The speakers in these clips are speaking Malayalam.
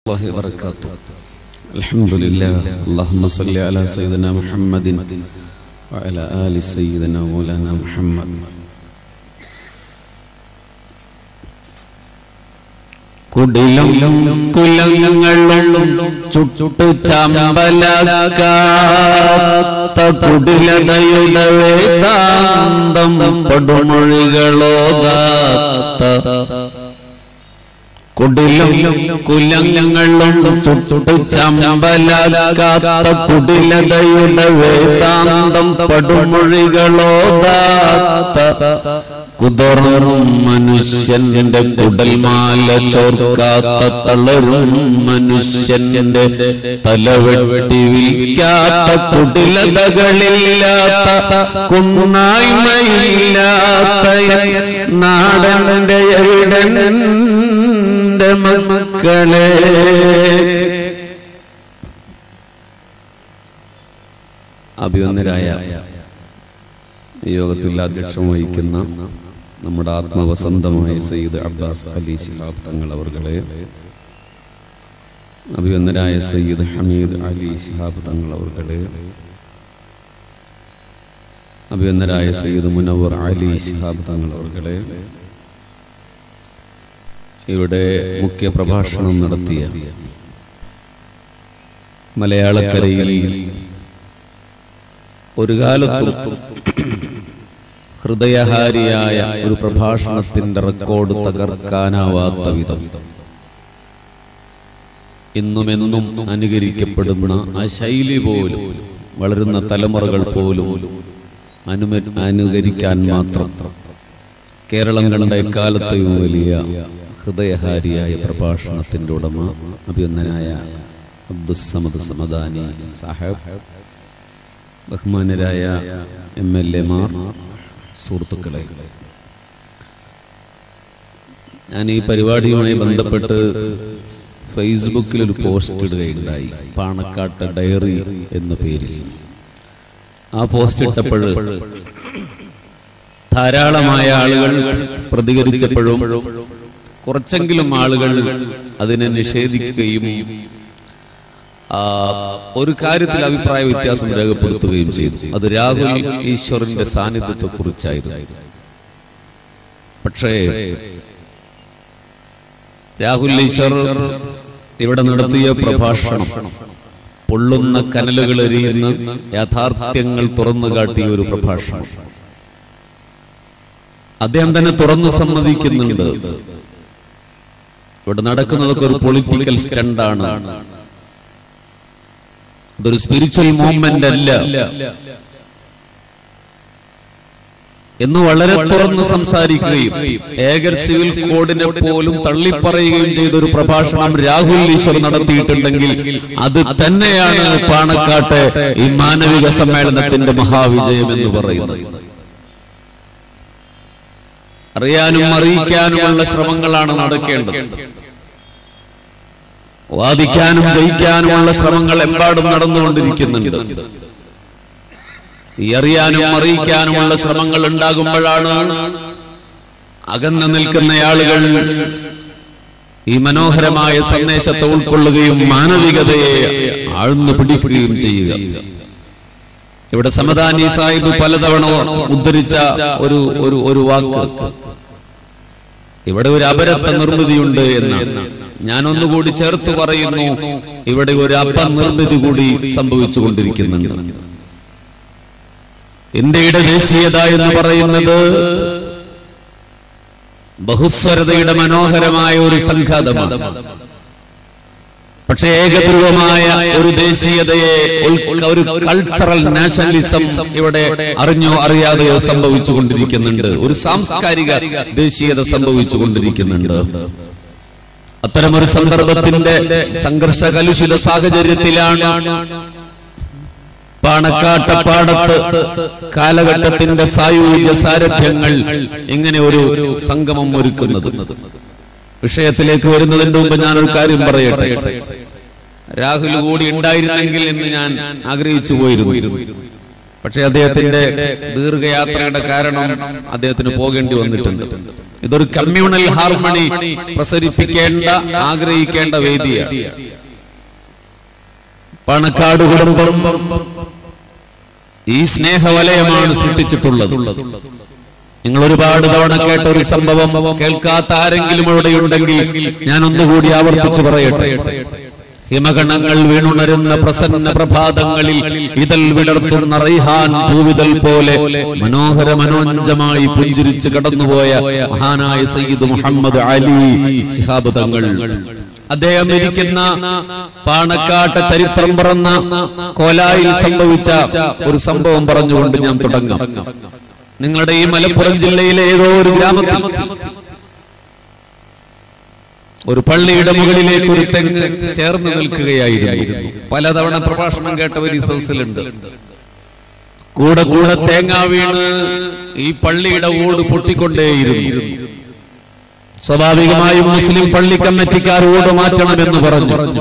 الله وبركاته الحمد لله اللهم صل على سيدنا محمد وعلى آل سيدنا مولانا محمد കുടിലും കുലങ്ങളും ചുട്ടു ചമ്പലക്കാത്ത കുടിലതയുടെ വേദാന്തം പടുമൊഴികളോതാത്ത കുടിലും കുലങ്ങളും ചുട്ടു ചമ്പലാകാത്ത കുടിലതയുടെ വേദാന്തം പടുമൊഴികളോതാത്ത കുതറും മനുഷ്യന്റെ കുടൽമാല ചോർക്കാത്ത തളരും മനുഷ്യന്റെ തലവെട്ടി വിൽക്കാത്ത കുടിലതകളില്ലാത്ത കുന്നായ്മയില്ലാത്ത നാടന്റെ എവിടന്റെ മക്കളെ അഭിവന്ദരായ യോഗത്തിൽ അധ്യക്ഷം വഹിക്കുന്ന നമ്മുടെ ആത്മവസന്തമായ സയ്യിദ് അബ്ബാസ് അലി ശിഹാബ് തങ്ങൾ അവർകളെ അഭിവന്ദരായ സയ്യിദ് ഹമീദ് അലി ശിഹാബ് തങ്ങൾ അവർകളെ അഭിവന്ദരായ സയ്യിദ് മുനവർ അലി ശിഹാബ് തങ്ങൾ അവർകളെ ഇവിടെ മുഖ്യ പ്രഭാഷണം നടത്തിയ മലയാളക്കരയിൽ ഒരു കാലത്തും ഹൃദയഹാരിയായ ഒരു പ്രഭാഷണത്തിന്റെ റെക്കോർഡ് തകർക്കാനാവാത്ത വിധം ഇന്നുമെന്നും അനുകരിക്കപ്പെടുന്ന ആ ശൈലി പോലും വളരുന്ന തലമുറകൾ പോലും അനുമ അനുകരിക്കാൻ മാത്രം കേരളം കണ്ട എക്കാലത്തെയും വലിയ ഹൃദയഹാരിയായ പ്രഭാഷണത്തിന്റെ ഉടമ അഭിനന്ദനായ അബ്ദുസമദ് സമദാനി സാഹബ് ബഹുമാനരായ എം എൽ എമാർ സുഹൃത്തുക്കളെ ഞാൻ ഈ പരിപാടിയുമായി ബന്ധപ്പെട്ട് ഫേസ്ബുക്കിൽ ഒരു പോസ്റ്റ് ഇടുകയുണ്ടായി പാണക്കാട്ട് ഡയറി എന്ന പേരിൽ ആ പോസ്റ്റ് ഇട്ടപ്പോൾ ധാരാളമായ ആളുകൾ പ്രതികരിച്ചപ്പോഴും കുറച്ചെങ്കിലും ആളുകൾ അതിനെ നിഷേധിക്കുകയും ആ, ഒരു കാര്യത്തിൽ അഭിപ്രായ വ്യത്യാസം രേഖപ്പെടുത്തുകയും ചെയ്തു അത് രാഹുൽ ഈശ്വറിന്റെ സാന്നിധ്യത്തെ കുറിച്ചായിരുന്നു പക്ഷേ രാഹുൽ ഈശ്വർ ഇവിടെ നടത്തിയ പ്രഭാഷണം പൊള്ളുന്ന കനലുകൾ എരിയുന്ന യാഥാർത്ഥ്യങ്ങൾ തുറന്നു കാട്ടിയ ഒരു പ്രഭാഷണം അദ്ദേഹം തന്നെ തുറന്നു സമ്മതിക്കുന്നുണ്ട് ഇവിടെ നടക്കുന്നതൊക്കെ ഒരു പൊളിറ്റിക്കൽ സ്റ്റണ്ടാണ് അതൊരു സ്പിരിച്വൽ മൂവ്മെന്റ് അല്ല എന്ന് വളരെ തുറന്ന് സംസാരിക്കുകയും ഏകർ സിവിൽ കോഡിനെ പോലും തള്ളിപ്പറയുകയും ചെയ്ത ഒരു പ്രഭാഷണം രാഹുൽ ഈശ്വർ നടത്തിയിട്ടുണ്ടെങ്കിൽ അത് തന്നെയാണ് പാണക്കാട്ടെ ഈ മാനവിക സമ്മേളനത്തിന്റെ മഹാവിജയം എന്ന് പറയുന്നത് അറിയാനും അറിയിക്കാനുമുള്ള ശ്രമങ്ങളാണ് നടക്കേണ്ടത് വാദിക്കാനും ജയിക്കാനുമുള്ള ശ്രമങ്ങൾ എമ്പാടും നടന്നുകൊണ്ടിരിക്കുന്നുണ്ട് ഈ അറിയാനും അറിയിക്കാനുമുള്ള ശ്രമങ്ങൾ ഉണ്ടാകുമ്പോഴാണ് അകന്നു നിൽക്കുന്ന ആളുകൾ ഈ മനോഹരമായ സന്ദേശത്തെ ഉൾക്കൊള്ളുകയും മാനവികതയെ ആഴ്ന്നു പിടിക്കുകയും ചെയ്യുക ഇവിടെ സമദാനി സാഹിബ് പലതവണ ഉദ്ധരിച്ച ഒരു ഒരു ഒരു വാക്ക് ഇവിടെ ഒരു അപരത്വ നിർമ്മിതിയുണ്ട് എന്നാണ് ഞാൻ ഒന്നുകൂടി ചേർത്ത് പറയുന്നു ഇവിടെ ഒരു അപ നിർമ്മിതി കൂടി സംഭവിച്ചുകൊണ്ടിരിക്കുന്നുണ്ട് ഇന്ത്യയുടെ ദേശീയത എന്ന് പറയുന്നത് ബഹുസ്വരതയുടെ മനോഹരമായ ഒരു സംഘാതമാണ് പക്ഷേ ഏകധ്രുവമായ ഒരു ദേശീയതയെ ഉൾ- ഒരു കൾച്ചറൽ നാഷണലിസം ഇവിടെ അറിഞ്ഞോ അറിയാതെയോ സംഭവിച്ചുകൊണ്ടിരിക്കുന്നുണ്ട് ഒരു സാംസ്കാരിക ദേശീയത സംഭവിച്ചുകൊണ്ടിരിക്കുന്നുണ്ട് അത്തരമൊരു സന്ദർഭത്തിന്റെ സംഘർഷ കലുഷിത സാഹചര്യത്തിലാണ് പാണക്കാട്ടപ്പാടത്ത് കാലഘട്ടത്തിന്റെ സായൂജ്യ സാരഥ്യങ്ങൾ ഇങ്ങനെ ഒരു സംഗമം ഒരുക്കുന്നത് വിഷയത്തിലേക്ക് വരുന്നതിന് മുമ്പ് ഞാനൊരു കാര്യം പറയട്ടെ രാഹുൽ കൂടി ഉണ്ടായിരുന്നെങ്കിൽ എന്ന് ഞാൻ ആഗ്രഹിച്ചു പോയിരുന്നു പക്ഷെ അദ്ദേഹത്തിന്റെ ദീർഘയാത്രയുടെ കാരണം അദ്ദേഹത്തിന് പോകേണ്ടി വന്നിട്ടുണ്ട് ഇതൊരു കമ്മ്യൂണൽ ഹാർമണി പ്രസരിപ്പിക്കേണ്ട ആഗ്രഹിക്കേണ്ട വേദിയാണ് പണക്കാട് കുടുംബം ഈ സ്നേഹവലയമാണ് സൃഷ്ടിച്ചിട്ടുള്ളത് നിങ്ങൾ ഒരുപാട് തവണ കേട്ട ഒരു സംഭവം കേൾക്കാത്ത ആരെങ്കിലും ഇവിടെ ഉണ്ടെങ്കിൽ ഞാൻ ഒന്നുകൂടി ആവർത്തിച്ചു പറയട്ടെ ഹിമഗണങ്ങൾ വീണുണരുന്ന പ്രസന്ന പ്രഭാതങ്ങളിൽ ഇതൽ വിടർത്തുന്ന റൈഹാൻ പൂവിതൽ പോലെ മനോഹര മനോഞ്ചമായി പുഞ്ചിരിച്ച് കടന്നുപോയ മഹാനായ സയ്യിദ് മുഹമ്മദ് അലി സിഹാബ് തങ്ങൾ അദ്ദേഹം ഇരിക്കുന്ന പാണക്കാട്ട ചരിത്രം പറന്ന കോലായിൽ സംഭവിച്ച ഒരു സംഭവം പറഞ്ഞുകൊണ്ട് ഞാൻ തുടങ്ങാം നിങ്ങളുടെ ഈ മലപ്പുറം ജില്ലയിലെ ഏതോ ഒരു ഗ്രാമത്തിൽ ഒരു പള്ളിയുടെ മുകളിലേക്ക് ഒരു തെങ്ങ് ചേർന്ന് നിൽക്കുകയായിരുന്നു പലതവണ പ്രഭാഷണം കേട്ടവർ ഈ സദസ്സിലുണ്ട് കൂടെ കൂടെ തേങ്ങ വീണ് ഈ പള്ളിയുടെ ഓട് പൊട്ടിക്കൊണ്ടേയിരുന്നു സ്വാഭാവികമായും മുസ്ലിം പള്ളി കമ്മിറ്റിക്കാർ ഓട് മാറ്റണമെന്ന് പറഞ്ഞു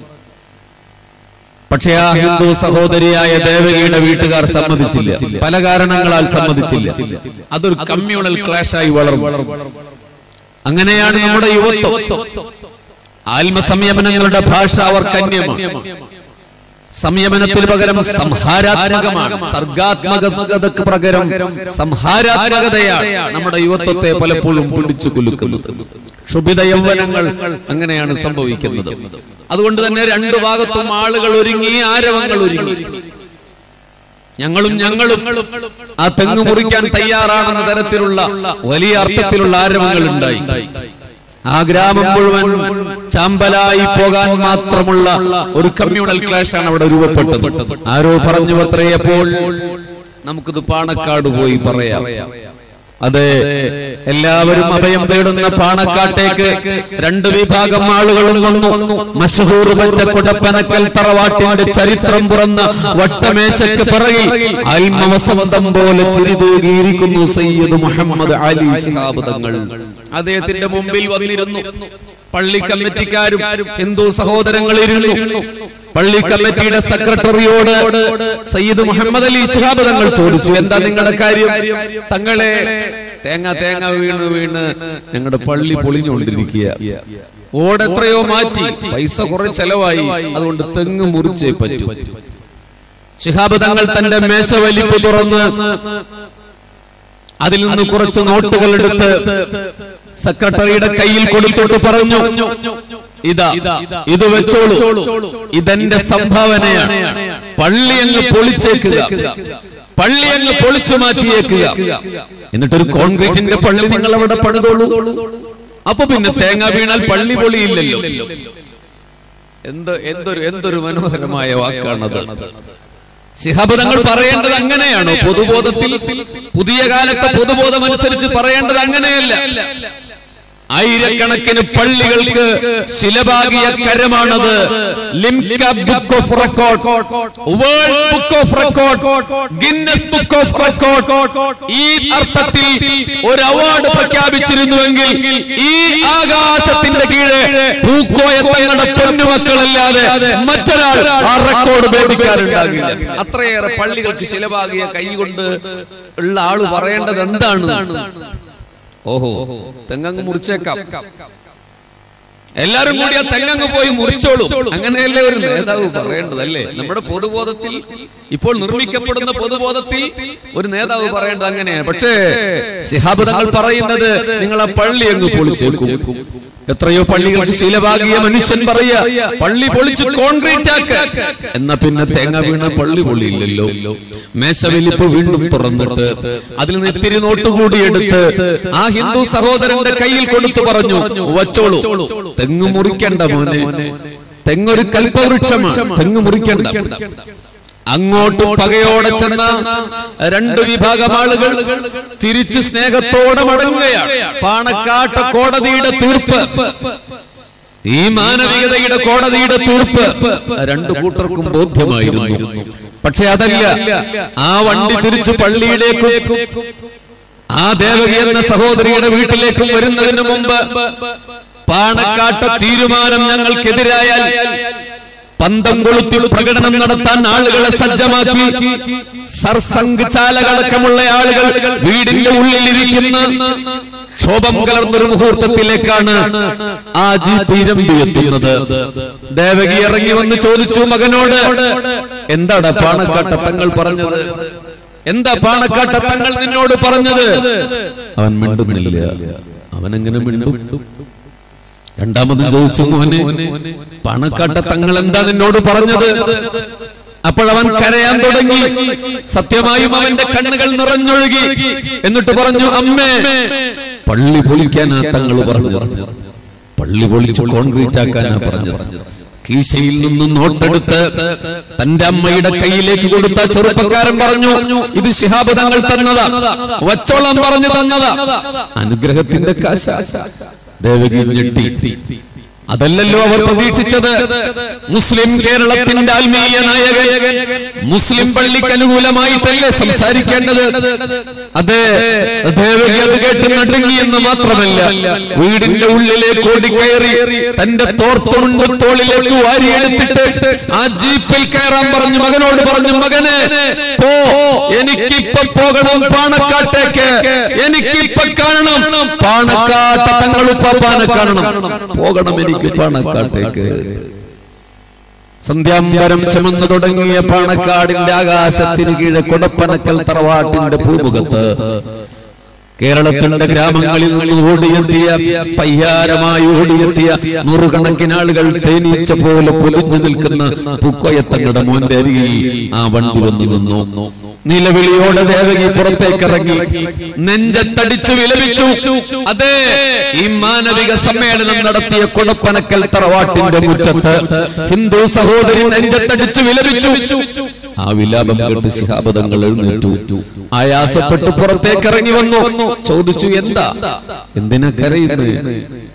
പക്ഷേ ആ ഹിന്ദു സഹോദരിയായ ദേവകിയുടെ വീട്ടുകാർ സമ്മതിച്ചില്ല പല കാരണങ്ങളാൽ സമ്മതിച്ചില്ല അതൊരു കമ്മ്യൂണൽ ക്ലാഷായി വളർന്നു അങ്ങനെയാണ് നമ്മുടെ യുവത്വം ആത്മസംയമനങ്ങളുടെ ഭാഷ അവർക്ക് അന്യമാണ് സംയമനത്തിന് പകരം സംഹാരാത്മകമാണ് സർഗാത്മകതക്ക് പകരം സംഹാരാത്മകതയാണ് നമ്മുടെ യുവത്വത്തെ പലപ്പോഴും പിടിച്ചു കുലുക്കുന്നത് ക്ഷുഭിത യൗവനങ്ങൾ അങ്ങനെയാണ് സംഭവിക്കുന്നത് അതുകൊണ്ട് തന്നെ രണ്ടു ഭാഗത്തും ആളുകൾ ഒരുങ്ങി ആരവങ്ങൾ ഒരുങ്ങി ഞങ്ങളും ഞങ്ങളും ആ തെങ്ങ് മുറിക്കാൻ തയ്യാറാണെന്ന തരത്തിലുള്ള വലിയ അർത്ഥത്തിലുള്ള ആരവങ്ങൾ ഉണ്ടായി ആ ഗ്രാമം മുഴുവൻ ചാമ്പലായി പോകാൻ മാത്രമുള്ള ഒരു കമ്മ്യൂണൽ ക്ലാഷ് ആണ് അവിടെ രൂപപ്പെട്ടത് ആരോ പറഞ്ഞു അത്രയപ്പോൾ നമുക്കിത് പാണക്കാട് പോയി പറയാം അതെ എല്ലാവരും അഭയം തേടുന്ന പാണക്കാട്ടേക്ക് രണ്ട് വിഭാഗം ആളുകളും വന്നു മഷഹൂർ പറ്റ കൊടപ്പനക്കൽ തറവാട്ടിന്റെ ചരിത്രം പുറന്ന വട്ടമേശക്ക് പിറകിൽ ആത്മവസന്തം പോലെ ചിരിതൂകിയിരിക്കുന്നു സയ്യിദ് മുഹമ്മദ് അലി ശിഹാബ് തങ്ങൾ അദ്ദേഹത്തിന്റെ മുമ്പിൽ വന്നിരുന്നു പള്ളി കമ്മിറ്റിക്കാരും ഹിന്ദു സഹോദരങ്ങളിരുന്നു പള്ളി കമ്മിറ്റിയുടെ സെക്രട്ടറിയോട് സയ്യിദ് മുഹമ്മദ് അലി ശിഹാബ് തങ്ങൾ ചോദിച്ചു എന്താ നിങ്ങളുടെ കാര്യം തങ്ങളെ തേങ്ങ തേങ്ങ വീണ് വീണ് ഞങ്ങളുടെ പള്ളി പൊളിഞ്ഞുകൊണ്ടിരിക്കുക ഓടെത്രയോ മാറ്റി പൈസ കുറെ ചെലവായി അതുകൊണ്ട് തെങ്ങ് മുറിച്ചേ പറ്റൂ ശിഹാബ് തങ്ങൾ തന്റെ മേശ വലിപ്പ് തുറന്ന് അതിൽ നിന്ന് കുറച്ച് നോട്ടുകൾ എടുത്ത് സെക്രട്ടറിയുടെ കയ്യിൽ കൊടുത്തിട്ട് പറഞ്ഞു ഇതാ ഇത് വെച്ചോളൂ ഇതെന്റെ സംഭാവനയാണ് പള്ളി അങ്ങ് പൊളിച്ചേക്കുക പള്ളി അങ്ങ് പൊളിച്ചു മാറ്റിയേക്കുക എന്നിട്ടൊരു കോൺക്രീറ്റിന്റെ പള്ളി നിങ്ങൾ അവിടെ പണിതോളൂ അപ്പൊ പിന്നെ തേങ്ങ വീണാൽ പള്ളി പൊളിയില്ലല്ലോ എന്ത് എന്തൊരു എന്തൊരു മനോഹരമായ വാക്കാണത് ശിഹാബ് തങ്ങൾ പറയേണ്ടത് അങ്ങനെയാണോ പൊതുബോധത്തിൽ പുതിയ കാലത്തെ പൊതുബോധം അനുസരിച്ച് പറയേണ്ടത് അങ്ങനെയല്ല ആയിരക്കണക്കിന് പള്ളികൾക്ക് ശിലഭാഗിയ കരമാണത് Limca book of record world book of record Guinness book of record ഈ അർത്ഥത്തിൽ ഒരു അവാർഡ് പ്രഖ്യാപിച്ചിരുന്നുവെങ്കിൽ ഈ ആകാശത്തിന്റെ കീഴെ പൂക്കോയ തങ്ങളുടെ പൊന്നുമക്കളല്ലാതെ മറ്റൊരാൾ ആ റെക്കോർഡ് ഭേദിക്കാറുണ്ടാകില്ല അത്രയേറെ പള്ളികൾക്ക് ശിലഭാഗിയ കൈകൊണ്ട് ഉള്ള ആള് പറയേണ്ടത് എന്താണ് ഓഹോ തെങ്ങങ്ങ് മുറിച്ചേക്കാം എല്ലാരും കൂടി ആ തെങ്ങങ്ങ് പോയി മുറിച്ചോളൂ അങ്ങനെയല്ലേ ഒരു നേതാവ് പറയേണ്ടത് അല്ലേ നമ്മുടെ പൊതുബോധത്തിൽ ഇപ്പോൾ നിർമ്മിക്കപ്പെടുന്ന പൊതുബോധത്തിൽ ഒരു നേതാവ് പറയേണ്ടത് അങ്ങനെയാണ് പക്ഷേ ശിഹാബ് തങ്ങൾ പറയുന്നത് നിങ്ങൾ ആ പള്ളി അങ്ങ് പൊളിച്ചേക്കും എത്രയോ പള്ളികൾക്ക് ശീലഭാഗിയ മനുഷ്യൻ പറയാ പള്ളി പൊളിച്ച് കോൺക്രീറ്റ് ആക്ക എന്നാ പിന്നെ തേങ്ങ വീണ പള്ളി പൊള്ളിയില്ലല്ലോ മേശവലിപ്പ് വീണ്ടും തുറന്നിട്ട് അതിൽ നിന്ന് ഇത്തിരി നോട്ട് കൂടി എടുത്ത് ആ ഹിന്ദു സഹോദരന്റെ കയ്യിൽ കൊടുത്തു പറഞ്ഞു വച്ചോളൂ തെങ്ങ് മുറിക്കണ്ട മോനെ തെങ്ങൊരു കൽപ്പവൃക്ഷമാണ് തെങ്ങ് മുറിക്കണ്ട അങ്ങോട്ട് പകയോടെ ചെന്ന രണ്ട് വിഭാഗം ആളുകൾ തിരിച്ച് സ്നേഹത്തോടെ മടങ്ങുകയാണ് പാണക്കാട്ട കോടതിയുടെ തീർപ്പ് ഈ മാനവികതയുടെ കോടതിയുടെ തീർപ്പ് രണ്ടു കൂട്ടർക്കും ബോധ്യമായിരുന്നു പക്ഷെ അതല്ല ആ വണ്ടി തിരിച്ചു പള്ളിയിലേക്കും ആ ദേവകി എന്ന സഹോദരിയുടെ വീട്ടിലേക്കും വരുന്നതിന് മുമ്പ് പാണക്കാട്ട തീരുമാനം ഞങ്ങൾക്കെതിരായാൽ പന്തം കൊളുത്തി പ്രകടനം നടത്താൻ ആളുകളെ സജ്ജമാക്കി സർസംഘ് ചാലകളടക്കമുള്ള ആളുകൾ വീടിന്റെ ഉള്ളിലിരിക്കുന്ന ക്ഷോഭം കലർന്നൊരു മുഹൂർത്തത്തിലേക്കാണ് ആ ജീപ്പ് ഇരമ്പിയെത്തുന്നത് ദേവകി ഇറങ്ങി വന്ന് ചോദിച്ചു മകനോട് എന്താണ് പാണക്കാട്ട തങ്ങൾ പറഞ്ഞത് എന്താ പാണക്കാട്ട തങ്ങൾ നിന്നോട് പറഞ്ഞത് അവൻ മിണ്ടുന്നില്ല അവൻ എങ്ങനെ മിണ്ടും രണ്ടാമത് ചോദിച്ചു മോനെ പണക്കാട്ട തങ്ങൾ എന്താ നിന്നോട് പറഞ്ഞത് അപ്പോഴവൻ കരയാൻ തുടങ്ങി സത്യമായും അവന്റെ കണ്ണുകൾ നിറഞ്ഞൊഴുകി എന്നിട്ട് പറഞ്ഞു അമ്മേ പള്ളി പൊളിക്കാനാ തങ്ങൾ പറഞ്ഞു പള്ളി പൊളിച്ച് കോൺക്രീറ്റ് ആക്കാനാ പറഞ്ഞത് കീശയിൽ നിന്നും നോട്ടെടുത്ത് തന്റെ അമ്മയുടെ കയ്യിലേക്ക് കൊടുത്ത ചെറുപ്പക്കാരൻ പറഞ്ഞു ഇത് ശിഹാബ് തങ്ങൾ തന്നതാ വച്ചോളം പറഞ്ഞു തന്നതാ അനുഗ്രഹത്തിന്റെ കാശ ദേവകി ഞെട്ടി അതല്ലല്ലോ അവർ പ്രതീക്ഷിച്ചത് മുസ്ലിം കേരളത്തിന്റെ ആത്മീയ നായകൻ മുസ്ലിം പള്ളിക്ക് അനുകൂലമായിട്ടല്ലേ സംസാരിക്കേണ്ടത് അതെ ദേവകി അത് കേട്ട് നടുങ്ങി എന്ന് മാത്രമല്ല വീടിന്റെ ഉള്ളിലേക്ക് ഓടിക്കയറി തന്റെ തോർത്തുമുണ്ട് തോളിലേക്ക് വാരിയെടുത്തിട്ട് ആ ജീപ്പിൽ കയറാൻ പറഞ്ഞു മകനോട് പറഞ്ഞു മകനെ പോ എനിക്കിപ്പൊ പോകണം പാണക്കാട്ടേക്ക് എനിക്കിപ്പൊ കാണണം പാണക്കാട്ട തങ്ങളുപ്പാപ്പാനെ കാണണം പോകണം എനിക്ക് പാണക്കാട്ടേക്ക് സന്ധ്യാംബരം ചുമന്നു തുടങ്ങിയ പാണക്കാടിന്റെ ആകാശത്തിന് കീഴെ കൊടപ്പനക്കൽ തറവാട്ടിന്റെ ഭൂമുഖത്ത് കേരളത്തിന്റെ ഗ്രാമങ്ങളിൽ നിന്ന് ഓടിയെത്തിയ പയ്യാരമായി ഓടിയെത്തിയ നൂറുകണക്കിന് ആളുകൾ തേനീച്ച പോലെ പൊലിഞ്ഞു നിൽക്കുന്ന പുക്കോയത്തങ്ങളുടെ മോന്റെ അരികിൽ ആ വണ്ടി വന്നു നിന്നു നിലവിളിയോടെ ദേവകി പുറത്തേക്കിറങ്ങി നെഞ്ചത്തടിച്ചു വിലപിച്ചു അതെ ഈ മാനവിക സമ്മേളനം നടത്തിയ കുടപ്പനക്കൽ തറവാട്ടിന്റെ മുറ്റത്ത് ഹിന്ദു സഹോദരി നെഞ്ചത്തടിച്ചു വിലപിച്ചു ആ വിലാപം കേട്ട് ശിഹാബദങ്ങൾ എഴുന്നേറ്റു ആയാസപ്പെട്ട് പുറത്തേക്ക് ഇറങ്ങി വന്നു ചോദിച്ചു എന്താ എന്തിനാ കരയുന്നത്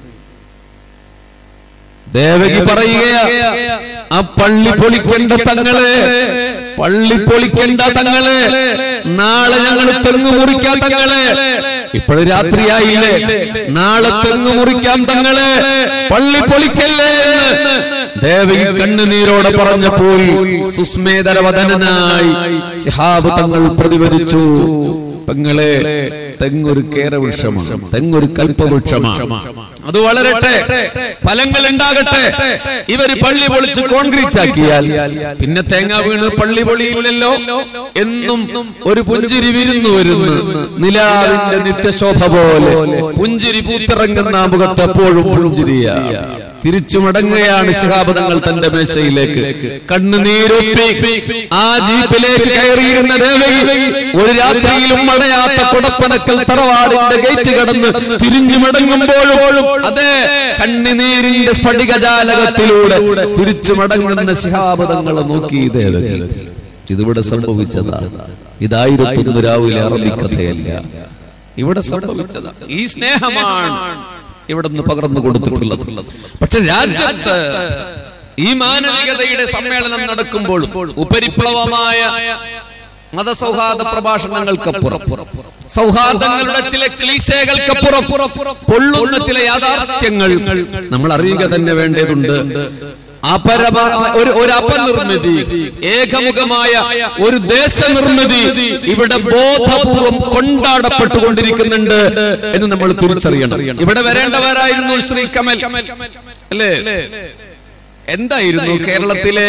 ദേവകി പറയുകയാ ആ പള്ളി പൊളിക്കേണ്ട തങ്ങളെ പള്ളി പൊളിക്കേണ്ട തങ്ങളെ നാളെ ഞങ്ങൾ തെങ്ങ് മുറിക്കാൻ തങ്ങളെ ഇപ്പോഴും രാത്രിയായില്ലേ നാളെ തെങ്ങ് മുറിക്കാൻ തങ്ങളെ പള്ളി പൊളിക്കല്ലേ എന്ന് ദേവകി കണ്ണുനീരോടെ പറഞ്ഞപ്പോൾ സുസ്മേതരവദനായി ശിഹാബ് തങ്ങൾ പ്രതിഫലിച്ചു പെങ്ങളെ തെങ്ങൊരു കേരവൃക്ഷമാണ് തെങ്ങൊരു കൽപ്പവൃക്ഷമാണ് അത് വളരട്ടെ ഫലങ്ങൾ ഉണ്ടാകട്ടെ ഇവര് പള്ളി പൊളിച്ച് കോൺക്രീറ്റ് ആക്കിയാൽ പിന്നെ തേങ്ങ വീണ് പള്ളി പൊളിയില്ലല്ലോ എന്നും ഒരു പുഞ്ചിരി വിരുന്നു വരുന്നു നിലാവിന്റെ നിത്യശോഭ പോലെ പുഞ്ചിരി പൂത്തിറങ്ങുന്ന ആ മുഖത്ത് എപ്പോഴും പുഞ്ചിരിയ തിരിച്ചു മടങ്ങുകയാണ് ശിഹാബദങ്ങൾ തന്റെ മേശയിലേക്ക് കണ്ണുനീരൊപ്പി ആ ജീപ്പിലേക്ക് കയറിയിരുന്ന ദേവകി ഒരു രാത്രിയിലും മടയാത്ത കുടപ്പനക്കൽ തറവാടിന്റെ ഗേറ്റ് കടന്ന് തിരിഞ്ഞു മടങ്ങുമ്പോഴും അതെ കണ്ണുനീരിന്റെ സ്ഫടികജാലകത്തിലൂടെ തിരിച്ചു മടങ്ങുന്ന ശിഹാബദങ്ങളെ നോക്കി ഈ ദേവകി ഇതിവിടെ സംഭവിച്ചതാണ് ഇതായിരത്തൊന്ന് രാവിലെ അറബിക്കഥയല്ല ഇവിടെ സംഭവിച്ചതാ ഈ സ്നേഹമാണ് ഇവിടെ നിന്ന് പകർന്നു കൊടുത്തിട്ടുള്ളത് പക്ഷെ രാജ്യത്ത് ഈ മാനവികതയുടെ സമ്മേളനം നടക്കുമ്പോൾ ഉപരിപ്ലവമായ മതസൗഹാർദ്ദ പ്രഭാഷണങ്ങൾക്കപ്പുറം സൗഹാർദ്ദങ്ങളുടെ ചില ക്ലീശകൾക്കപ്പുറം പൊള്ളുന്ന ചില യാഥാർത്ഥ്യങ്ങൾ നമ്മൾ അറിയുക തന്നെ വേണ്ടതുണ്ട് അപരമ ഒരു ഒരു അപനിർമ്മിതി ഏകമുഖമായ ഒരു ദേശനിർമ്മിതി ഇവിടെ ബോധപൂർവം കൊണ്ടാടപ്പെട്ടുകൊണ്ടിരിക്കുന്നുണ്ട് എന്ന് നമ്മൾ തിരിച്ചറിയണം ഇവിടെ വരേണ്ടവരായിരുന്നു ശ്രീ കമൽ അല്ലേ എന്തായിരുന്നു കേരളത്തിലെ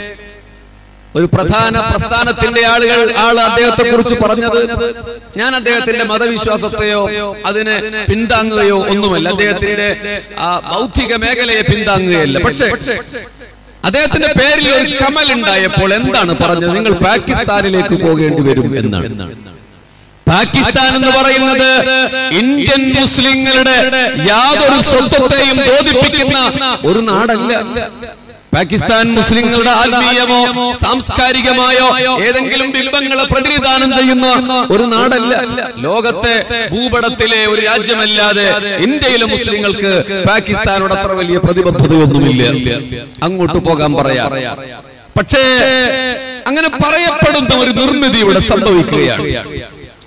ഒരു പ്രധാന പ്രസ്ഥാനത്തിന്റെ ആളുകൾ ആള് അദ്ദേഹത്തെ കുറിച്ച് പറഞ്ഞത് ഞാൻ അദ്ദേഹത്തിന്റെ മതവിശ്വാസത്തെയോ അതിനെ പിന്താങ്ങുകയോ ഒന്നുമല്ല അദ്ദേഹത്തിന്റെ ആ ബൗദ്ധിക മേഖലയെ പിന്താങ്ങുകയല്ല പക്ഷേ അദ്ദേഹത്തിന്റെ പേരിൽ ഒരു കമൽ ഉണ്ടായപ്പോൾ എന്താണ് പറഞ്ഞത് നിങ്ങൾ പാകിസ്ഥാനിലേക്ക് പോകേണ്ടി വരും എന്നാണ് പാകിസ്ഥാൻ എന്ന് പറയുന്നത് ഇന്ത്യൻ മുസ്ലിങ്ങളുടെ യാതൊരു സ്വത്വത്തെയും ബോധിപ്പിക്കുന്ന ഒരു നാടല്ല പാകിസ്ഥാൻ മുസ്ലിങ്ങളുടെ ആത്മീയമോ സാംസ്കാരികമായോ ഏതെങ്കിലും ബിംബങ്ങളെ പ്രതിനിധാനം ചെയ്യുന്ന ഒരു നാടല്ല ലോകത്തെ ഭൂപടത്തിലെ ഒരു രാജ്യമല്ലാതെ ഇന്ത്യയിലെ മുസ്ലിങ്ങൾക്ക് പാകിസ്ഥാനോട് അത്ര വലിയ പ്രതിബദ്ധതയൊന്നുമില്ല അങ്ങോട്ട് പോകാൻ പറയാ പക്ഷേ അങ്ങനെ പറയപ്പെടുന്ന ഒരു നിർമ്മിതി ഇവിടെ സംഭവിക്കുകയാണ്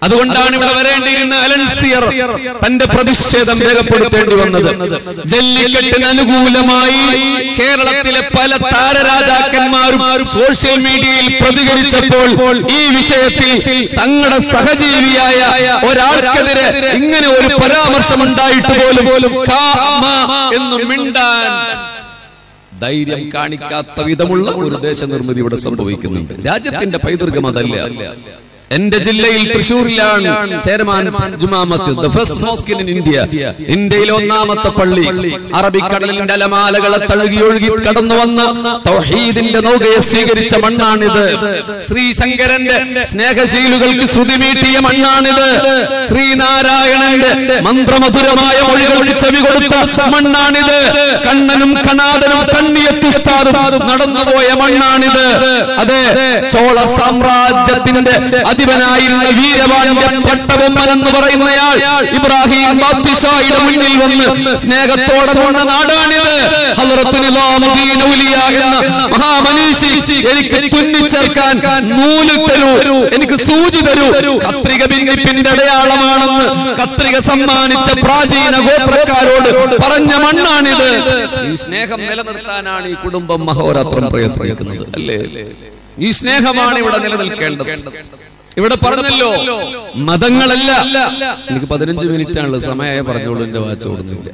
അതുകൊണ്ടാണ് ഇവിടെ വരേണ്ടിയിരുന്ന അലൻസിയർ തന്റെ പ്രതിഷേധം രേഖപ്പെടുത്തേണ്ടി വന്നത് ജല്ലിക്കെട്ടിന് അനുകൂലമായി കേരളത്തിലെ പല താരരാജാക്കന്മാരും സോഷ്യൽ മീഡിയയിൽ പ്രതികരിച്ചപ്പോൾ ഈ വിഷയത്തിൽ തങ്ങളുടെ സഹജീവിയായ ഒരാൾക്കെതിരെ ഇങ്ങനെ ഒരു പരാമർശം ഉണ്ടായിട്ട് പോലും കാ, മാ എന്ന് മിണ്ടാൻ ധൈര്യം കാണിക്കാത്ത വിധമുള്ള ഒരു ദേശനിർമ്മിതി ഇവിടെ സംഭവിക്കുന്നുണ്ട് രാജ്യത്തിന്റെ പൈതൃകം അതല്ല എന്റെ ജില്ലയിൽ തൃശൂരിലാണ് Cheraman Juma Masjid first mosque in India ഇന്ത്യയിലെ ഒന്നാമത്തെ പള്ളി അറബിക്കടലിന്റെ അലമാലകളെ തഴുകി ഒഴുകി കടന്നു വന്ന തൗഹീദിന്റെ നൗകയെ സ്വീകരിച്ച മണ്ണാണിത് ശ്രീശങ്കരന്റെ സ്നേഹശീലുകൾക്ക് ശ്രുതിമീട്ടിയ മണ്ണാണിത് ശ്രീനാരായണന്റെ മന്ത്രമധുരമായ മൊഴികൾക്ക് ചെവി കൊടുത്ത മണ്ണാണിത് കണ്ണനും കണാദനും കണ്ണിയത്തുസ്താദും നടന്നുപോയ മണ്ണാണിത് അതെ ചോള സാമ്രാജ്യത്തിന്റെ അധിപനായിരുന്ന വീരവാന്റെ പട്ടബൊമ്മൻ എന്ന് പറയുന്നയാൾ ഇബ്രാഹിം ബാത്തിഷായുടെ മുന്നിൽ വന്ന് സ്നേഹത്തോടെ നിന്ന നാടാണിത് ഹളറത്ത് നിലാമുദ്ദീൻ ഔലിയ എന്ന മഹാമനീഷി എനിക്ക് തുന്നിച്ചേർക്കാൻ നൂല് തരൂ എനിക്ക് സൂചി തരൂ കത്രിക ഭിന്നിപ്പിന്റെ അടയാളമാണെന്ന് കത്രിക സമ്മാനിച്ച പ്രാചീന ഗോത്രക്കാരോട് പറഞ്ഞ മണ്ണാണിത് ഈ സ്നേഹം നിലനിർത്താനാണ് ഈ കുടുംബം മഹോരാത്രം പ്രയത്നിക്കുന്നത് അല്ലേ ഈ സ്നേഹമാണ് ഇവിടെ നിലനിൽക്കേണ്ടത് ഇവിടെ പറഞ്ഞല്ലോ മതങ്ങളല്ല എനിക്ക് പതിനഞ്ച് മിനിറ്റ് ആണല്ലോ സമയമായി പറഞ്ഞോളൂ എന്റെ വാച്ച് ഓടുന്നില്ല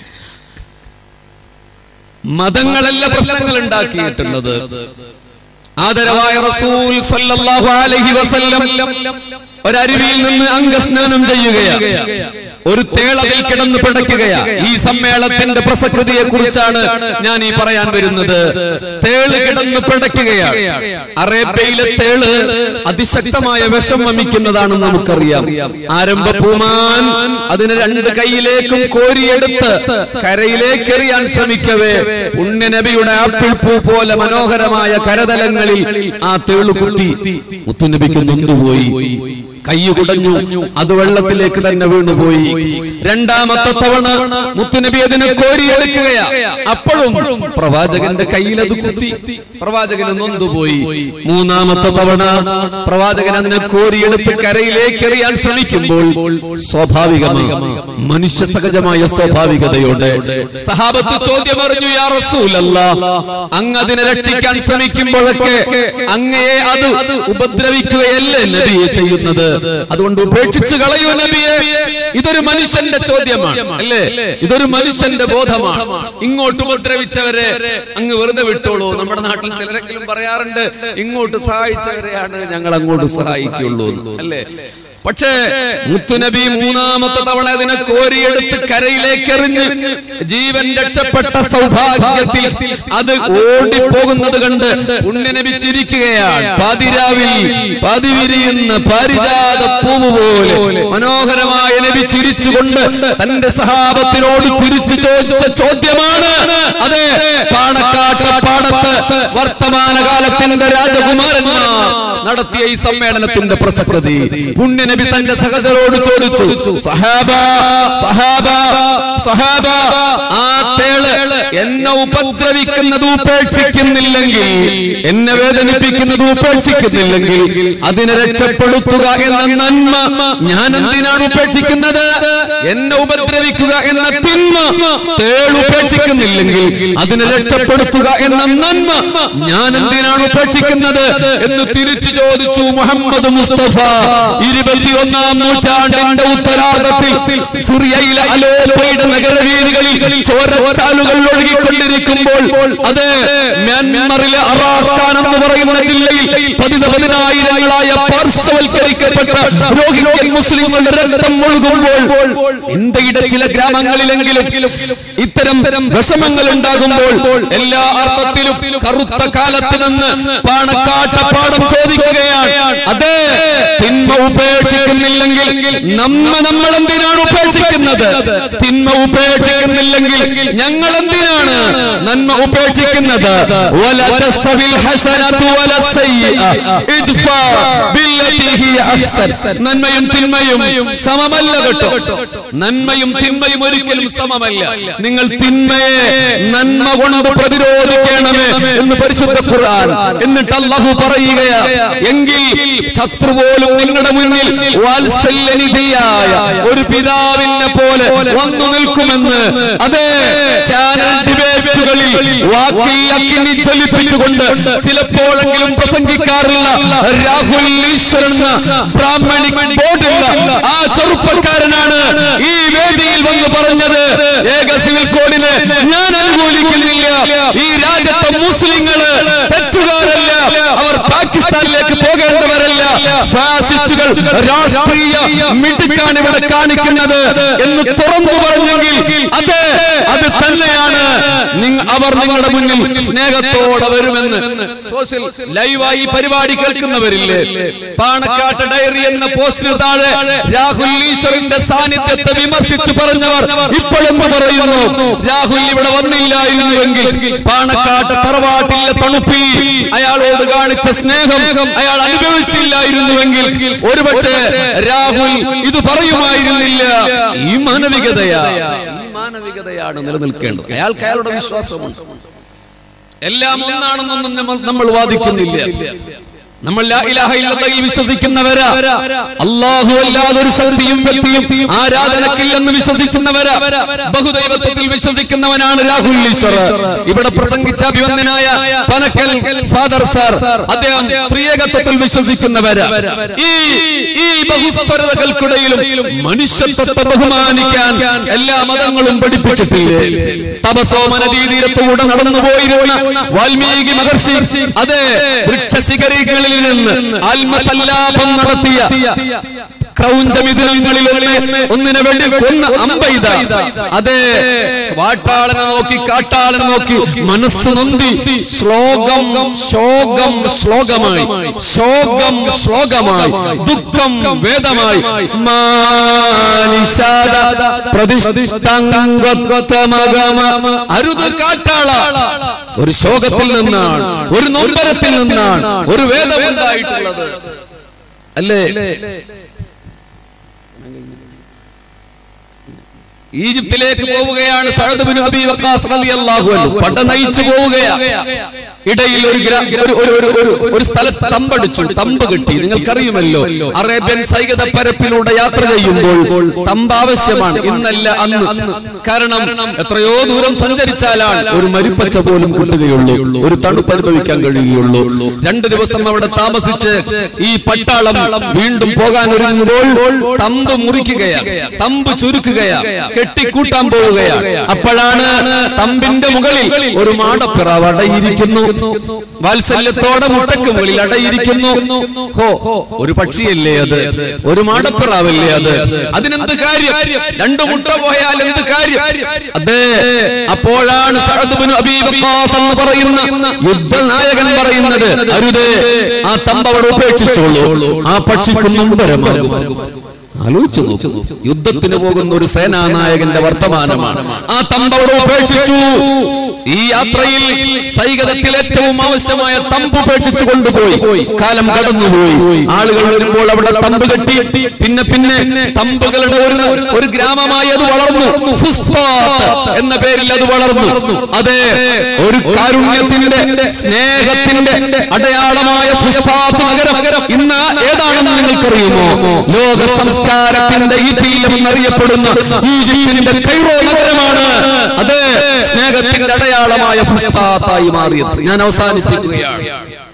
മതങ്ങളല്ല പ്രശ്നങ്ങൾ ഉണ്ടാക്കിയിട്ടുള്ളത് ആദരവായ റസൂൽ സല്ലല്ലാഹു അലൈഹി വസല്ലം ഒരരുവിയിൽ നിന്ന് അംഗസ്നാനം ചെയ്യുകയാണ് ഒരു തേളവിൽ കിടന്ന് പിടയ്ക്കുകയാ ഈ സമ്മേളനത്തിന്റെ പ്രസക്തിയെ കുറിച്ചാണ് ഞാൻ ഈ പറയാൻ വരുന്നത് തേള് കിടന്ന് പിടയ്ക്കുകയാണ് അറേബ്യയിലെ തേള് അതിശക്തമായ വിഷം വമിക്കുന്നതാണെന്ന് നമുക്കറിയാം ആരംഭ പൂമാൻ അതിന് രണ്ട് കൈയിലേക്കും കോരിയെടുത്ത് കരയിലേക്ക് എറിയാൻ ശ്രമിക്കവേ പുണ്യനബിയുടെ ആപ്പിൾ പൂ പോലെ മനോഹരമായ കരതലങ്ങളിൽ ആ തേള് കുത്തി മുത്തുനബിക്ക് നൊന്തുപോയി കൈ കുടഞ്ഞു അത് വെള്ളത്തിലേക്ക് തന്നെ വീണുപോയി രണ്ടാമത്തെ തവണ മുത്തുനബി അതിനെ കോരിയെടുക്കുകയാ അപ്പോഴും പ്രവാചകന്റെ കയ്യിൽ അത് കുത്തി പ്രവാചകന് നൊന്തുപോയി മൂന്നാമത്തെ തവണ പ്രവാചകൻ അതിനെ കോരിയെടുത്ത് കരയിലേക്ക് എറിയാൻ ശ്രമിക്കുമ്പോൾ സ്വാഭാവികമാണ് മനുഷ്യ സഹജമായ സ്വാഭാവികതയോടെ സഹാബത്ത് ചോദ്യം അറിഞ്ഞു യാ റസൂലല്ല അങ്ങ് അതിനെ രക്ഷിക്കാൻ ശ്രമിക്കുമ്പോഴൊക്കെ അങ്ങയെ അത് ഉപദ്രവിക്കുകയല്ലേ നബിയെ ചെയ്യുന്നത് അതുകൊണ്ട് ഉപേക്ഷിച്ച് കളയൂ നബിയെ ഇതൊരു മനുഷ്യന്റെ ചോദ്യമാണ് അല്ലേ ഇതൊരു മനുഷ്യന്റെ ബോധമാണ് ഇങ്ങോട്ട് ഉപദ്രവിച്ചവരെ അങ്ങ് വെറുതെ വിട്ടോളൂ നമ്മുടെ നാട്ടിൽ ചിലരെങ്കിലും പറയാറുണ്ട് ഇങ്ങോട്ട് സഹായിച്ചവരെയാണ് ഞങ്ങൾ അങ്ങോട്ട് സഹായിക്കുള്ളൂ എന്ന്. അല്ലേ പക്ഷേ മുത്തുനബി മൂന്നാമത്തെ തവണ അതിനെ കോരിയെടുത്ത് കരയിലേക്ക് എറിഞ്ഞ് ജീവൻ രക്ഷപ്പെട്ട സൗഭാഗ്യത്തിൽ അത് ഓടിപ്പോകുന്നത് കണ്ട് പുണ്യനബി ചിരിക്കുകയാണ് പാതിരാവിൽ പതിവിരിയുന്ന പാരിജാത പൂവ് പോലെ മനോഹരമായ നബി ചിരിച്ചുകൊണ്ട് തന്റെ സഹാബത്തിനോട് തിരിച്ചു ചോദിച്ച ചോദ്യമാണ് അതെ പാണക്കാട്ട് പാടത്ത് വർത്തമാനകാലത്തിന്റെ രാജകുമാരന്മാർ നടത്തിയ ഈ സമ്മേളനത്തിന്റെ പ്രസക്തി പുണ്യനബി തന്റെ സഹചരോട് ചോദിച്ചു സഹാബ സഹാബ സഹാബ ആ തേള് എന്നെ ഉപദ്രവിക്കുന്നത് ഉപേക്ഷിക്കുന്നില്ലെങ്കിൽ എന്നെ വേദനിപ്പിക്കുന്നത് ഉപേക്ഷിക്കുന്നില്ലെങ്കിൽ അതിനെ രക്ഷപ്പെടുത്തുക എന്ന നന്മ ഞാൻ എന്തിനാണ് ഉപേക്ഷിക്കുന്നത് എന്നെ ഉപദ്രവിക്കുക എന്ന തിന്മ തേൾ ഉപേക്ഷിക്കുന്നില്ലെങ്കിൽ അതിനെ രക്ഷപ്പെടുത്തുക എന്ന നന്മ ഞാൻ എന്തിനാണ് ഉപേക്ഷിക്കുന്നത് എന്ന് തിരിച്ചു ചോദിച്ചു മുഹമ്മദ് മുസ്തഫ ഇരുപത്തിയൊന്നാം നൂറ്റാണ്ടിന്റെ ഉത്തരാർദ്ധത്തിൽ സിറിയയിലെ അലോപ്പയുടെ നഗരവീതികളിൽ ചോരച്ചാലുകൾ ഒഴുകിക്കൊണ്ടിരിക്കുമ്പോൾ അത് മ്യാൻമറിലെ അറാഖാൻ എന്ന് പറയുന്ന ജില്ലയിൽ പതിന പതിനായിരങ്ങളായ പാർശ്വവൽക്കരിക്കപ്പെട്ട രോഹിംഗ്യൻ മുസ്ലിങ്ങളുടെ രക്തം ഒഴുകുമ്പോൾ ഇന്ത്യയുടെ ചില ഗ്രാമങ്ങളിലെങ്കിലും ഇത്തരം വിഷമങ്ങൾ ഉണ്ടാകുമ്പോൾ എല്ലാ അർത്ഥത്തിലും കറുത്ത കാലത്ത് നിന്ന് പാണക്കാട്ട പാഠം ചോദിക്കുകയാണ് അതെ തിന്മ ഉപേക്ഷിക്കുന്നില്ലെങ്കിൽ നമ്മ നമ്മൾ എന്തിനാണ് ഉപേക്ഷിക്കുന്നത് തിന്മ ഉപേക്ഷിക്കുന്നില്ലെങ്കിൽ ഞങ്ങൾ എന്തിനാണ് നന്മ ഉപേക്ഷിക്കുന്നത് വല തസ്തവിൽ ഹസനതു വല സയ്യിഅ. ഇദ്ഫാ ബില്ലതി ഹിയ അഹ്സൻ. നന്മയും തിന്മയും സമമല്ല കേട്ടോ നന്മയും തിന്മയും ഒരിക്കലും സമമല്ല നിങ്ങൾ തിന്മയെ നന്മ കൊണ്ട് പ്രതിരോധിക്കണമേ എന്ന് പരിശുദ്ധ ഖുർആൻ എന്നിട്ട് അല്ലാഹു പറയുകയാ എങ്കിൽ ശത്രു പോലും നിങ്ങളുടെ മുന്നിൽ വാത്സല്യനിധിയായ ഒരു പിതാവിനെ പോലെ വന്നു നിൽക്കുമെന്ന് അതേ ചാനൽ ഡിബേറ്റുകളിൽ വാക്കിൽ അഗ്നി ജ്വലിപ്പിച്ചുകൊണ്ട് ചിലപ്പോഴെങ്കിലും പ്രസംഗിക്കാറുള്ള രാഹുൽ ഈശ്വർ എന്ന ബ്രാഹ്മണിക് ബോർഡുള്ള ആ ചെറുപ്പക്കാരനാണ് ഈ വേദിയിൽ വന്ന് പറഞ്ഞത് ഏക സിവിൽ കോഡിന് ഞാൻ അനുകൂലിക്കുന്നില്ല ഈ രാജ്യത്തെ മുസ്ലിങ്ങള് തെറ്റുകാരല്ല അവർ പാകിസ്ഥാനിലേക്ക് പോകേണ്ടവരല്ല ഫാസിസ്റ്റുകൾ രാഷ്ട്രീയ മിടുക്കാണ് ഇവിടെ കാണിക്കുന്നത് എന്ന് തുറന്നു പറഞ്ഞെങ്കിൽ അത് അത് തന്നെയാണ് നിങ്ങ- അവർ നിങ്ങളുടെ മുന്നിൽ സ്നേഹത്തോടെ വരുമെന്ന് സോഷ്യൽ ലൈവായി ഈ പരിപാടി കേൾക്കുന്നവരില്ലേ പാണക്കാട്ട് ഡയറി എന്ന പോസ്റ്റിന് താഴെ രാഹുൽ ഈശ്വറിന്റെ സാന്നിധ്യത്തെ വിമർശിച്ചു പറഞ്ഞവർ ഇപ്പോഴെന്ന് പറയുന്നു രാഹുൽ ഇവിടെ വന്നില്ലായിരുന്നുവെങ്കിൽ പാണക്കാട്ട് തറവാട്ടിലെ തണുപ്പിൽ അയാളോട് കാണിച്ച സ്നേഹം അയാൾ അനുഭവിച്ചില്ലായിരുന്നുവെങ്കിൽ ഒരുപക്ഷെ രാഹുൽ ഇത് പറയുമായിരുന്നില്ല ഈ മാനവികതയാ ഈ മാനവികതയാണ് നിലനിൽക്കേണ്ടത് അയാൾക്ക് അയാളുടെ വിശ്വാസമുണ്ട് എല്ലാം ഒന്നാണെന്നൊന്നും നമ്മൾ നമ്മൾ വാദിക്കുന്നില്ല നമ്മൾ ലാ ഇലാഹ ഇല്ലല്ലാഹയിൽ വിശ്വസിക്കുന്നവരാ അല്ലാഹു അല്ലാതെ ഒരു ശക്തിയും വ്യക്തിയും ആരാധനക്കില്ലെന്ന് വിശ്വസിക്കുന്നവരാ ബഹുദൈവത്വത്തിൽ വിശ്വസിക്കുന്നവനാണ് രാഹുൽ ഈശ്വർ ഇവിടെ പ്രസംഗിച്ച അഭിവന്ദനായ പനക്കൽ ഫാദർ സാർ അദ്ദേഹം ത്രിയേകത്വത്തിൽ വിശ്വസിക്കുന്നവരാ ഈ ഈ ബഹുസ്വരതകൾക്കിടയിലും മനുഷ്യത്വത്തെ ബഹുമാനിക്കാൻ എല്ലാ മതങ്ങളും പഠിപ്പിച്ചിട്ടില്ലേ തപസോമന തീരത്തുകൂടെ നടന്നു പോയിരുന്ന വാൽമീകി മഹർഷി അതെ വൃക്ഷശിഖരികളിൽ നിന്ന് ആത്മസല്ലാപം നടത്തിയ ക്രൗഞ്ചമിഥുനങ്ങളിൽ ഒന്ന് ഒന്നിനെ വേണ്ടി കൊന്ന അമ്പൈത അതെ വാട്ടാളനെ നോക്കി കാട്ടാളനെ നോക്കി മനസ്സ് നൊന്തി ശ്ലോകം ശോകം ശ്ലോകമായി ശോകം ശ്ലോകമായി ദുഃഖം വേദമായി മാനിഷാദ പ്രതിഷ്ഠാംഗമഗമ അരുത് കാട്ടാള ഒരു ശോകത്തിൽ നിന്നാണ് ഒരു നൊമ്പരത്തിൽ നിന്നാണ് ഒരു വേദമുണ്ടായിട്ടുള്ളത് അല്ലേ ഈജിപ്തിലേക്ക് പോവുകയാണ് സഅദ് ബിൻ അബീ വഖാസ് റളിയല്ലാഹു അൻഹു പട നയിച്ചു പോവുകയാണ് ഇടയിൽ ഒരു ഗ്രാ- ഒരു ഒരു ഒരു ഒരു ഒരു സ്ഥലത്ത് തമ്പടിച്ചു തമ്പ് കിട്ടി നിങ്ങൾക്കറിയുമല്ലോ അറേബ്യൻ സൈകത പരപ്പിലൂടെ യാത്ര ചെയ്യുമ്പോൾ തമ്പ് ആവശ്യമാണ് ഇന്നല്ല അന്ന് കാരണം എത്രയോ ദൂരം സഞ്ചരിച്ചാലാണ് ഒരു മരുപ്പച്ച പോലും കിട്ടുകയുള്ളൂ ഒരു തണുപ്പ് അനുഭവിക്കാൻ കഴിയുകയുള്ളൂ രണ്ടു ദിവസം അവിടെ താമസിച്ച് ഈ പട്ടാളം വീണ്ടും പോകാൻ ഒരുങ്ങുമ്പോൾ തമ്പ് മുറിക്കുകയാണ് തമ്പ് ചുരുക്കുകയാണ് കെട്ടിക്കൂട്ടാൻ പോവുകയാണ് അപ്പോഴാണ് തമ്പിന്റെ മുകളിൽ ഒരു മാടപ്പിറാവ് അടയിരിക്കുന്നു വാത്സല്യത്തോടെ മുട്ടക്ക് മുകളിൽ അടയിരിക്കുന്നു ഹോ ഒരു പക്ഷിയല്ലേ അത് ഒരു മാടപ്പിറാവല്ലേ അത് അതിനെന്ത് കാര്യം രണ്ടു മുട്ട പോയാൽ എന്ത് കാര്യം അതെ അപ്പോഴാണ് സഅദ് ബിൻ അബീ വഖാസ് എന്ന് പറയുന്ന യുദ്ധനായകൻ പറയുന്നത് അരുതേ ആ തമ്പ് അവിടെ ഉപേക്ഷിച്ചോളൂ ആ പക്ഷിക്ക് നൊമ്പരമാകും ആലോചിച്ചു നോക്കൂ യുദ്ധത്തിന് പോകുന്ന ഒരു സേനാനായകന്റെ വർത്തമാനമാണ് ആ തമ്പവിടെ ഉപേക്ഷിച്ചു ഈ യാത്രയിൽ സൈകതത്തിൽ ഏറ്റവും ആവശ്യമായ തമ്പ് ഉപേക്ഷിച്ചു കൊണ്ടുപോയി കാലം കടന്നുപോയി ആളുകൾ വരുമ്പോൾ അവിടെ തമ്പ് കെട്ടി പിന്നെ പിന്നെ തമ്പുകളുടെ ഒരു ഒരു ഗ്രാമമായി അത് വളർന്നു ഫുസ്ഫാത്ത് എന്ന പേരിൽ അത് വളർന്നു അതെ ഒരു കാരുണ്യത്തിന്റെ സ്നേഹത്തിന്റെ അടയാളമായ ഫുസ്ഫാത്ത് നഗരം ഇന്ന് ഏതാണെന്ന് നിങ്ങൾക്കറിയുമോ ലോക സംസ്കാരത്തിന്റെ ഇതിലും എന്നറിയപ്പെടുന്ന ഈജിപ്തിന്റെ കൈറോ നഗരമാണ് അത് സ്നേഹത്തിന്റെ അടയാളമായ ഫുസ്ഫാത്തായി മാറിയത് ഞാൻ അവസാനിപ്പിക്കുകയാണ്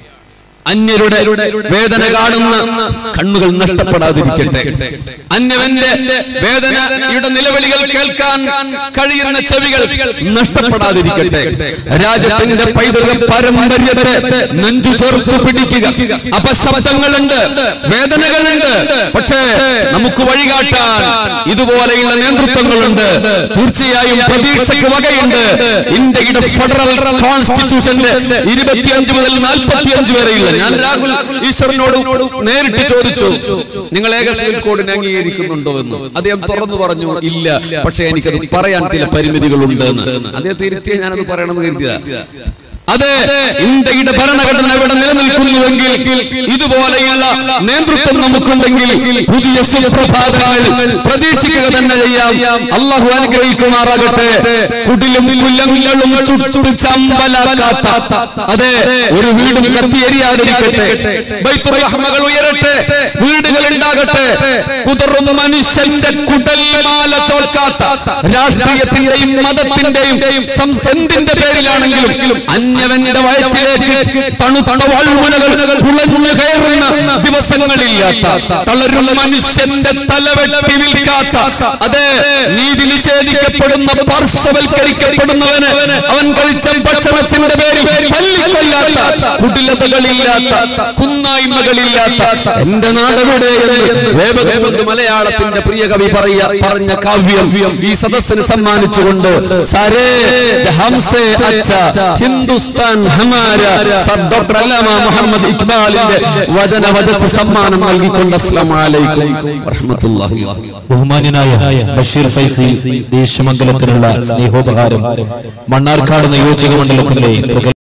അന്യരുടെ വേദന കാണുന്ന കണ്ണുകൾ നഷ്ടപ്പെടാതിരിക്കട്ടെ അന്യവന്റെ വേദനയുടെ നിലവിളികൾ കേൾക്കാൻ കഴിയുന്ന ചെവികൾ നഷ്ടപ്പെടാതിരിക്കട്ടെ രാജ്യത്തിന്റെ പൈതൃക പാരമ്പര്യത്തെ നെഞ്ചു ചേർത്ത് പിടിക്കുക അപശബ്ദങ്ങളുണ്ട് വേദനകളുണ്ട് പക്ഷേ നമുക്ക് വഴികാട്ടാൻ ഇതുപോലെയുള്ള നേതൃത്വങ്ങളുണ്ട് തീർച്ചയായും പ്രതീക്ഷയ്ക്ക് വകയുണ്ട് ഇന്ത്യയുടെ ഫെഡറൽ കോൺസ്റ്റിറ്റ്യൂഷന്റെ ഇരുപത്തിയഞ്ച് മുതൽ നാൽപ്പത്തിയഞ്ച് വരെയുള്ള ഞാൻ രാഹുൽ ഈശ്വരനോട് നേരിട്ട് ചോദിച്ചു നിങ്ങൾ ഏക സിവിൽ കോഡിനെ അംഗീകരിക്കുന്നുണ്ടോ എന്ന് അദ്ദേഹം തുറന്നു പറഞ്ഞു ഇല്ല പക്ഷേ എനിക്കത് പറയാൻ ചില പരിമിതികളുണ്ട് എന്ന് അദ്ദേഹത്തെ ഇരുത്തിയ ഞാനത് പറയണമെന്ന് കരുതിയതാ അതെ ഇന്ത്യയുടെ ഭരണഘടന ഇവിടെ നിലനിൽക്കുന്നുവെങ്കിൽ ഇതുപോലെയുള്ള നേതൃത്വം നമുക്കുണ്ടെങ്കിൽ പുതിയ സുപ്രഭാതങ്ങൾ പ്രതീക്ഷിക്കുക തന്നെ ചെയ്യാം അള്ളാഹു അനുഗ്രഹിക്കുമാറാകട്ടെ കുടിലും കുല്ലങ്ങളും ചുട്ടു ചമ്പലാക്കാത്ത അതെ ഒരു വീടും കത്തിയെരിയാതിരിക്കട്ടെ ബൈത്തുർ റഹ്മകൾ ഉയരട്ടെ വീടുകൾ ഉണ്ടാകട്ടെ കുതിർന്ന മനുഷ്യന്റെ കുടൽമാല ചോൽക്കാത്ത രാഷ്ട്രീയത്തിന്റെയും മതത്തിന്റെയും സം- എന്തിന്റെ പേരിലാണെങ്കിലും അന്യവന്റെ വയറ്റിലേക്ക് തണുത്ത വാൾമുനകൾ കുളഞ്ഞു കയറുന്ന ദിവസങ്ങളില്ലാത്ത തളരുന്ന മനുഷ്യന്റെ തലവെട്ടി നിൽക്കാത്ത അതെ നീതി നിഷേധിക്കപ്പെടുന്ന പാർശ്വവൽക്കരിക്കപ്പെടുന്നവന് അവൻ കഴിച്ച ഭക്ഷണത്തിന്റെ പേരിൽ തല്ലിക്കൊല്ലാത്ത കുടിലതകളില്ലാത്ത കുന്നായ്മകളില്ലാത്ത എന്റെ നാടെവിടെ എന്ന് വേവകമുണ്ട് മലയാളത്തിന്റെ പ്രിയ കവി പറയ പറഞ്ഞ കാവ്യം ഈ സദസ്സിന് സമ്മാനിച്ചുകൊണ്ട് സരേ ഹംസേ അച്ഛ ഹിന്ദുസ്ഥാൻ ഹമാര സർ ഡോക്ടർ അല്ലാമ മുഹമ്മദ് ഇക്ബാലിന്റെ വചന വചസ് സമ്മാനം നൽകിക്കൊണ്ട് അസ്സലാമു അലൈക്കും വറഹ്മത്തുള്ളാഹി ബഹുമാന്യനായ ബഷീർ ഫൈസി ദേശമംഗലത്തിനുള്ള സ്നേഹോപഹാരം മണ്ണാർക്കാട് നിയോജക മണ്ഡലത്തിന്റെ